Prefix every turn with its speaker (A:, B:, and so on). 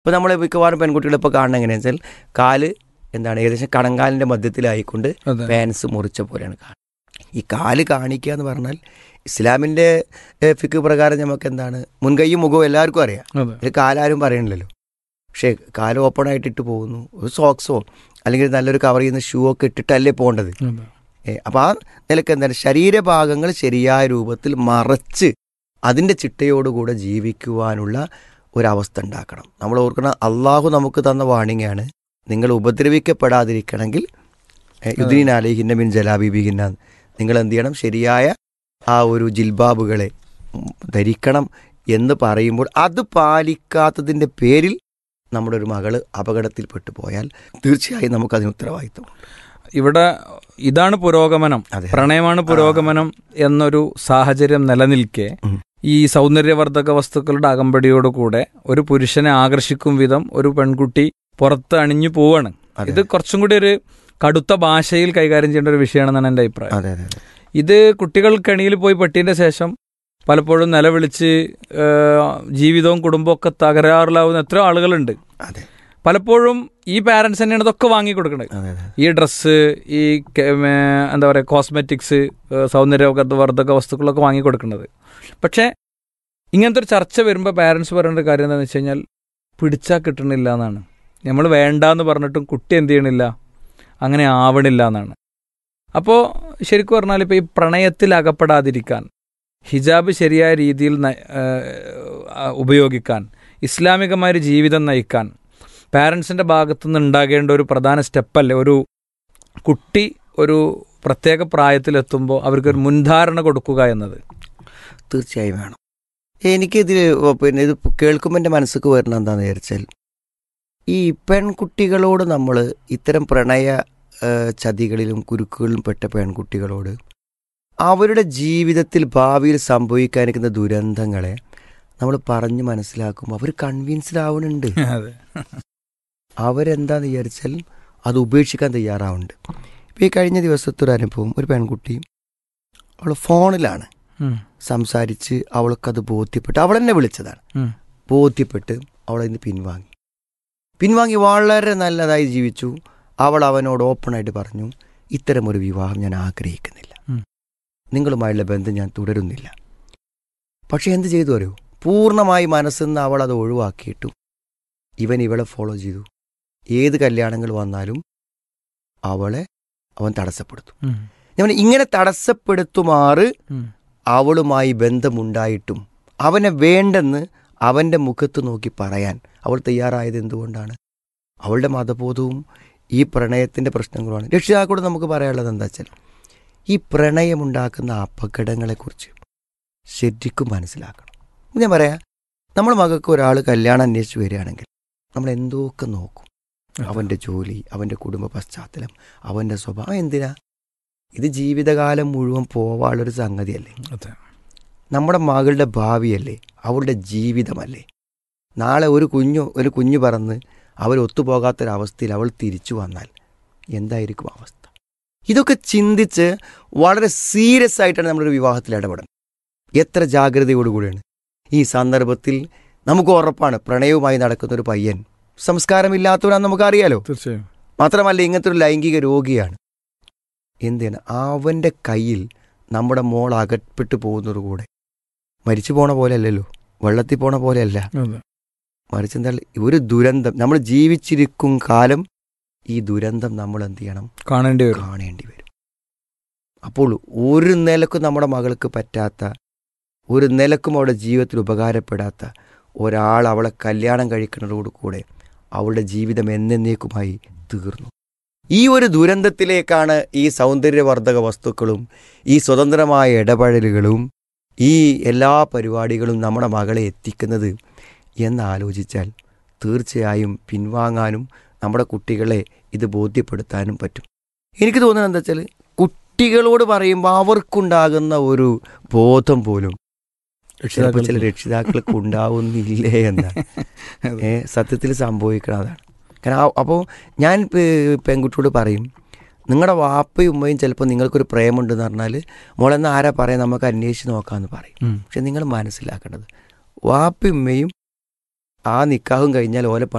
A: ഇപ്പോൾ നമ്മൾ മിക്കവാറും പെൺകുട്ടികൾ ഇപ്പോൾ കാണുന്നത് എങ്ങനെയാണെന്ന് വെച്ചാൽ കാല് എന്താണ് ഏകദേശം കണങ്കാലിൻ്റെ മധ്യത്തിലായിക്കൊണ്ട്
B: അതെ
A: പാൻസ് മുറിച്ച പോലെയാണ് കാണുന്നത് ഈ കാല് കാണിക്കുക എന്ന് പറഞ്ഞാൽ ഇസ്ലാമിൻ്റെ ഏഹ്, ഫിക്ക് പ്രകാരം നമുക്ക് എന്താണ് മുൻകൈയും മുഖവും എല്ലാവർക്കും അറിയാം
B: അതെ
A: ഇതിൽ കാലാരും പറയണില്ലല്ലോ പക്ഷേ കാല് ഓപ്പൺ ആയിട്ട് ഇട്ട് പോകുന്നു ഒരു സോക്സോ അല്ലെങ്കിൽ നല്ലൊരു കവർ ചെയ്യുന്ന ഷൂ ഒക്കെ ഇട്ടിട്ടല്ലേ പോകേണ്ടത്
B: അതെ
A: അപ്പോൾ ആ നിലക്ക് എന്താണ് ശരീരഭാഗങ്ങൾ ശരിയായ രൂപത്തിൽ മറച്ച് അതിൻ്റെ ചിട്ടയോടുകൂടെ ജീവിക്കുവാനുള്ള ഒരവസ്ഥ ഉണ്ടാക്കണം നമ്മൾ ഓർക്കണം അള്ളാഹു നമുക്ക് തന്ന വാണിങ്ങാണ് നിങ്ങൾ ഉപദ്രവിക്കപ്പെടാതിരിക്കണമെങ്കിൽ യുദ്രീൻ അലിഹിന്ന മിൻ ജലാബിബിഹിന്ന നിങ്ങൾ എന്ത് ചെയ്യണം ശരിയായ ആ ഒരു ജിൽബാബുകളെ ഉം, ധരിക്കണം എന്ന് പറയുമ്പോൾ അത് പാലിക്കാത്തതിൻ്റെ പേരിൽ നമ്മുടെ ഒരു മകള് അപകടത്തിൽപ്പെട്ടു പോയാൽ തീർച്ചയായും നമുക്കതിന് ഉത്തരവാദിത്വം
B: ഇവിടെ ഇതാണ് പുരോഗമനം
A: അതെ
B: പ്രണയമാണ് പുരോഗമനം എന്നൊരു സാഹചര്യം നിലനിൽക്കെ
A: ഉം.
B: ഈ സൗന്ദര്യവർദ്ധക വസ്തുക്കളുടെ അകമ്പടിയോടുകൂടെ ഒരു പുരുഷനെ ആകർഷിക്കും വിധം ഒരു പെൺകുട്ടി പുറത്ത് അണിഞ്ഞു പോവാണ്
A: അതെ.
B: ഇത് കുറച്ചും കൂടി ഒരു കടുത്ത ഭാഷയിൽ കൈകാര്യം ചെയ്യേണ്ട ഒരു വിഷയമാണെന്നാണ് എൻ്റെ അഭിപ്രായം
A: അതെ അതെ അതെ
B: ഇത് കുട്ടികൾ കെണിയിൽ പോയി പെട്ടിന്റെ ശേഷം പലപ്പോഴും നിലവിളിച്ച് ആ, ജീവിതവും കുടുംബവും ഒക്കെ തകരാറിലാവുന്ന എത്രയോ ആളുകളുണ്ട്
A: അതെ
B: പലപ്പോഴും ഈ പാരന്റ്സ് തന്നെയാണ് ഇതൊക്കെ വാങ്ങി കൊടുക്കുന്നത്
A: അതെ അതെ
B: ഈ ഡ്രസ്സ് ഈ കെ- ഉം, ഏ, എന്താ പറയുക കോസ്മെറ്റിക്സ് സൗന്ദര്യവർദ്ധക വസ്തുക്കളൊക്കെ വാങ്ങി കൊടുക്കുന്നത് പക്ഷേ ഇങ്ങനത്തെ ഒരു ചർച്ച വരുമ്പോൾ പാരൻസ് പറയേണ്ട ഒരു കാര്യം എന്താണെന്ന് വെച്ച് കഴിഞ്ഞാൽ പിടിച്ചാൽ കിട്ടണില്ല എന്നാണ് നമ്മൾ വേണ്ടാന്ന് പറഞ്ഞിട്ടും കുട്ടി എന്ത് ചെയ്യണില്ല അങ്ങനെ ആവണില്ല എന്നാണ് അപ്പോൾ ശരിക്കും പറഞ്ഞാൽ ഇപ്പോൾ ഈ പ്രണയത്തിൽ അകപ്പെടാതിരിക്കാൻ ഹിജാബ് ശരിയായ രീതിയിൽ ന- ഏ, ആ, ഉപയോഗിക്കാൻ ഇസ്ലാമികമായ ഒരു ജീവിതം നയിക്കാൻ പാരൻസിൻ്റെ ഭാഗത്തുനിന്ന് ഉണ്ടാകേണ്ട ഒരു പ്രധാന സ്റ്റെപ്പല്ലേ ഒരു കുട്ടി ഒരു പ്രത്യേക പ്രായത്തിലെത്തുമ്പോൾ അവർക്കൊരു മുൻധാരണ കൊടുക്കുക എന്നത്
A: തീർച്ചയായും വേണം എനിക്കിതിൽ പിന്നെ ഇത് കേൾക്കുമ്പോൾ എൻ്റെ മനസ്സിക്ക് വരുന്ന എന്താണെന്ന് വിചാരിച്ചാൽ ഈ പെൺകുട്ടികളോട് നമ്മൾ ഇത്തരം പ്രണയ ആ, ചതികളിലും കുരുക്കുകളിലും പെട്ട പെൺകുട്ടികളോട് അവരുടെ ജീവിതത്തിൽ ഭാവിയിൽ സംഭവിക്കാനിരിക്കുന്ന ദുരന്തങ്ങളെ നമ്മൾ പറഞ്ഞ് മനസ്സിലാക്കുമ്പോൾ അവർ കൺവിൻസ്ഡ് ആവുന്നുണ്ട്
B: അതെ
A: അവരെന്താന്ന് വിചാരിച്ചാൽ അത് ഉപേക്ഷിക്കാൻ തയ്യാറാവുന്നുണ്ട് ഇപ്പോൾ ഈ കഴിഞ്ഞ ദിവസത്തെ ഒരു അനുഭവം ഒരു പെൺകുട്ടി അവൾ ഫോണിലാണ്
B: ഉം.
A: സംസാരിച്ച് അവൾക്കത് ബോധ്യപ്പെട്ട് അവൾ എന്നെ വിളിച്ചതാണ്
B: ഉം.
A: ബോധ്യപ്പെട്ട് അവൾ ഇന്ന് പിൻവാങ്ങി പിൻവാങ്ങി വളരെ നല്ലതായി ജീവിച്ചു അവൾ അവനോട് ഓപ്പണായിട്ട് പറഞ്ഞു ഇത്തരം ഒരു വിവാഹം ഞാൻ ആഗ്രഹിക്കുന്നില്ല
B: ഉം.
A: നിങ്ങളുമായുള്ള ബന്ധം ഞാൻ തുടരുന്നില്ല പക്ഷെ എന്ത് ചെയ്തു അറിയോ പൂർണ്ണമായി മനസ്സിന്ന് അവൾ അത് ഒഴിവാക്കിയിട്ടും ഇവൻ ഇവളെ ഫോളോ ചെയ്തു ഏത് കല്യാണങ്ങൾ വന്നാലും അവളെ അവൻ തടസ്സപ്പെടുത്തും
B: ഉം.
A: ഞാൻ പറഞ്ഞു, ഇങ്ങനെ തടസ്സപ്പെടുത്തുമാറ്
B: ഉം.
A: അവളുമായി ബന്ധമുണ്ടായിട്ടും അവനെ വേണ്ടെന്ന് അവൻ്റെ മുഖത്ത് നോക്കി പറയാൻ അവൾ തയ്യാറായത് എന്തുകൊണ്ടാണ് അവളുടെ മതബോധവും ഈ പ്രണയത്തിൻ്റെ പ്രശ്നങ്ങളുമാണ് രക്ഷിതാക്കളോട് നമുക്ക് പറയാനുള്ളത് എന്താ വെച്ചാൽ ഈ പ്രണയമുണ്ടാക്കുന്ന അപകടങ്ങളെക്കുറിച്ച് ശരിക്കും മനസ്സിലാക്കണം ഞാൻ പറയാം നമ്മൾ മകൾക്ക് ഒരാൾ കല്യാണം അന്വേഷിച്ച് വരികയാണെങ്കിൽ നമ്മൾ എന്തൊക്കെ നോക്കും അവൻ്റെ ജോലി അവൻ്റെ കുടുംബ പശ്ചാത്തലം അവൻ്റെ സ്വഭാവം എന്തിനാ ഇത് ജീവിതകാലം മുഴുവൻ പോവാനുള്ളൊരു സംഗതിയല്ലേ
B: അതെ
A: നമ്മുടെ മകളുടെ ഭാവിയല്ലേ അവളുടെ ജീവിതമല്ലേ നാളെ ഒരു കുഞ്ഞു ഒരു കുഞ്ഞു പറന്ന് അവർ ഒത്തുപോകാത്തൊരവസ്ഥയിൽ അവൾ തിരിച്ചു വന്നാൽ എന്തായിരിക്കും അവസ്ഥ ഇതൊക്കെ ചിന്തിച്ച് വളരെ സീരിയസ് ആയിട്ടാണ് നമ്മളൊരു വിവാഹത്തിൽ ഇടപെടുന്നത് എത്ര ജാഗ്രതയോടുകൂടിയാണ് ഈ സന്ദർഭത്തിൽ നമുക്ക് ഉറപ്പാണ് പ്രണയവുമായി നടക്കുന്ന ഒരു പയ്യൻ സംസ്കാരമില്ലാത്തവനാണെന്ന് നമുക്കറിയാലോ
B: തീർച്ചയായും
A: മാത്രമല്ല ഇങ്ങനത്തെ ഒരു ലൈംഗിക രോഗിയാണ് എന്തിനാണ് അവൻ്റെ കയ്യിൽ നമ്മുടെ മോൾ അകപ്പെട്ടു പോകുന്നത് കൂടെ മരിച്ചു പോണ പോലെ അല്ലല്ലോ വെള്ളത്തിൽ പോണ പോലെയല്ല
B: അതെ
A: മറിച്ച് എന്താ ഒരു ദുരന്തം നമ്മൾ ജീവിച്ചിരിക്കും കാലം ഈ ദുരന്തം നമ്മൾ എന്ത് ചെയ്യണം
B: കാണേണ്ടി വരും
A: കാണേണ്ടി വരും അപ്പോൾ ഒരു നിലക്കും നമ്മുടെ മകൾക്ക് പറ്റാത്ത ഒരു നിലക്കും അവളുടെ ജീവിതത്തിൽ ഉപകാരപ്പെടാത്ത ഒരാൾ അവളെ കല്യാണം കഴിക്കുന്നതോട് കൂടെ അവളുടെ ജീവിതം എന്നേക്കുമായി തീർന്നു ഈ ഒരു ദുരന്തത്തിലേക്കാണ് ഈ സൗന്ദര്യവർദ്ധക വസ്തുക്കളും ഈ സ്വതന്ത്രമായ ഇടപഴലുകളും ഈ എല്ലാ പരിപാടികളും നമ്മുടെ മകളെ എത്തിക്കുന്നത് എന്നാലോചിച്ചാൽ തീർച്ചയായും പിൻവാങ്ങാനും നമ്മുടെ കുട്ടികളെ ഇത് ബോധ്യപ്പെടുത്താനും പറ്റും എനിക്ക് തോന്നുന്നത് എന്താ വെച്ചാൽ കുട്ടികളോട് പറയുമ്പോൾ അവർക്കുണ്ടാകുന്ന ഒരു ബോധം പോലും ചിലപ്പോൾ ചില രക്ഷിതാക്കൾക്ക് ഉണ്ടാവുന്നില്ലേ എന്നാണ് ഏ, സത്യത്തിൽ സംഭവിക്കണം അതാണ് കാരണം അപ്പോൾ ഞാൻ പെ- പെൺകുട്ടിയോട് പറയും നിങ്ങളുടെ വാപ്പയും ഉമ്മയും ചിലപ്പോൾ നിങ്ങൾക്കൊരു പ്രേമുണ്ടെന്ന് പറഞ്ഞാൽ മോളെന്ന് ആരാ പറയാം നമുക്ക് അന്വേഷിച്ച് നോക്കാമെന്ന് പറയും
B: ഉം.
A: പക്ഷെ നിങ്ങൾ മനസ്സിലാക്കേണ്ടത് വാപ്പയും ഉമ്മയും ആ നിക്കാഹും കഴിഞ്ഞാൽ ഓലെ